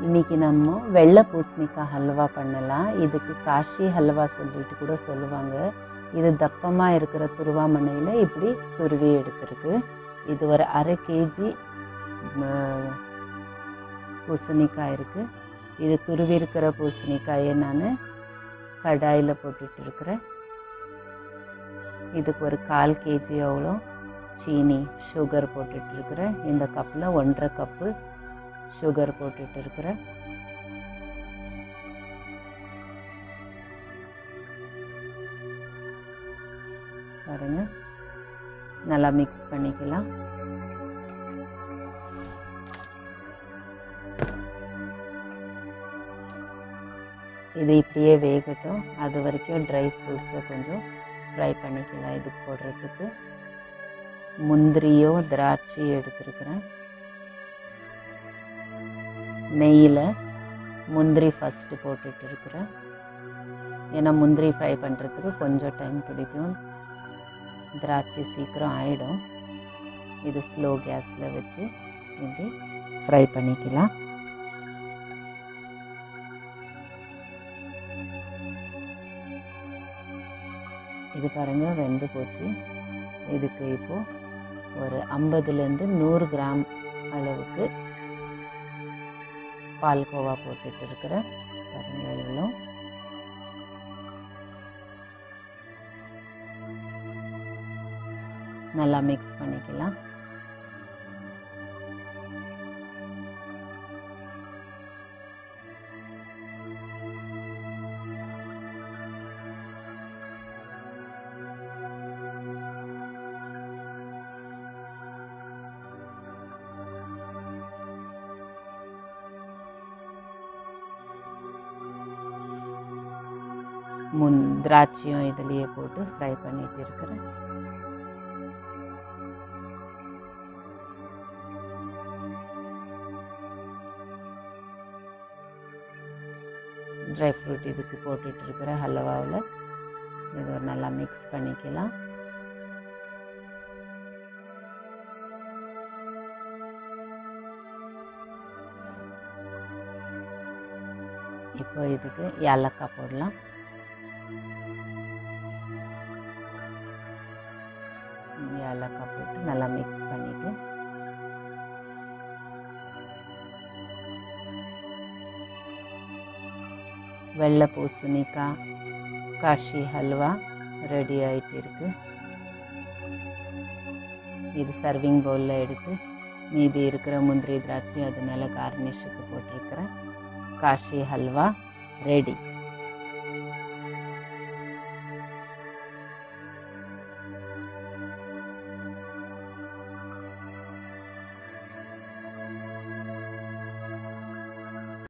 இன்னைக்கு நம்ம வெள்ளை பூசணிக்காய் ஹல்வா பண்ணலாம் இதுக்கு காஷி ஹல்வா சொல்லிட்டு கூட சொல்லுவாங்க இது தப்பமாக இருக்கிற துருவாமனையில் இப்படி துருவி எடுத்திருக்கு இது ஒரு அரை கேஜி பூசணிக்காய் இருக்குது இது துருவி இருக்கிற பூசணிக்காயை நான் கடாயில் போட்டுட்டு இருக்கிறேன் இதுக்கு ஒரு கால் கேஜி அவ்வளோ சீனி சுகர் போட்டுட்டு இருக்கிறேன் இந்த கப்பில் ஒன்றரை கப்பு சுகர் போட்டுட்டு இருக்கிறேன் பாருங்க நல்லா மிக்ஸ் பண்ணிக்கலாம் இது இப்படியே வேகட்டும் அது வரைக்கும் ட்ரை ஃப்ரூட்ஸை கொஞ்சம் ஃப்ரை பண்ணிக்கலாம் இதுக்கு போடுறதுக்கு முந்திரியோ திராட்சையோ எடுத்துருக்குறேன் நெய்யில் முந்திரி ஃபஸ்ட்டு போட்டுட்டு இருக்கிறேன் ஏன்னா முந்திரி ஃப்ரை பண்ணுறதுக்கு கொஞ்சம் டைம் பிடிக்கும் திராட்சை சீக்கிரம் ஆகிடும் இது ஸ்லோ கேஸில் வச்சு இப்படி ஃப்ரை பண்ணிக்கலாம் இது பாருங்கள் வெந்து போச்சு இதுக்கு இப்போது ஒரு ஐம்பதுலேருந்து நூறு கிராம் அளவுக்கு பால்கோவா போட்டுட்டு இருக்கிறேன் பாருங்கள் இவ்வளோ நல்லா மிக்ஸ் பண்ணிக்கலாம் முன் திராட்சையும் இதுலேயே போட்டு ஃப்ரை பண்ணிட்டு இருக்கிறேன் ட்ரை ஃப்ரூட் இதுக்கு போட்டுட்டு இருக்கிற ஹல்வாவில் இது ஒரு நல்லா மிக்ஸ் பண்ணிக்கலாம் இப்போ இதுக்கு ஏலக்காய் போடலாம் ஏலக்காய் போட்டு நல்லா மிக்ஸ் பண்ணிவிட்டு வெள்ளை பூசணிக்காய் காஷி ஹல்வா ரெடி ஆகிட்டு இருக்கு இது சர்விங் பவுலில் எடுத்து மீதி இருக்கிற முந்திரி திராட்சை அது மேலே கார்னிஷுக்கு போட்டிருக்கிறேன் காஷி ஹல்வா ரெடி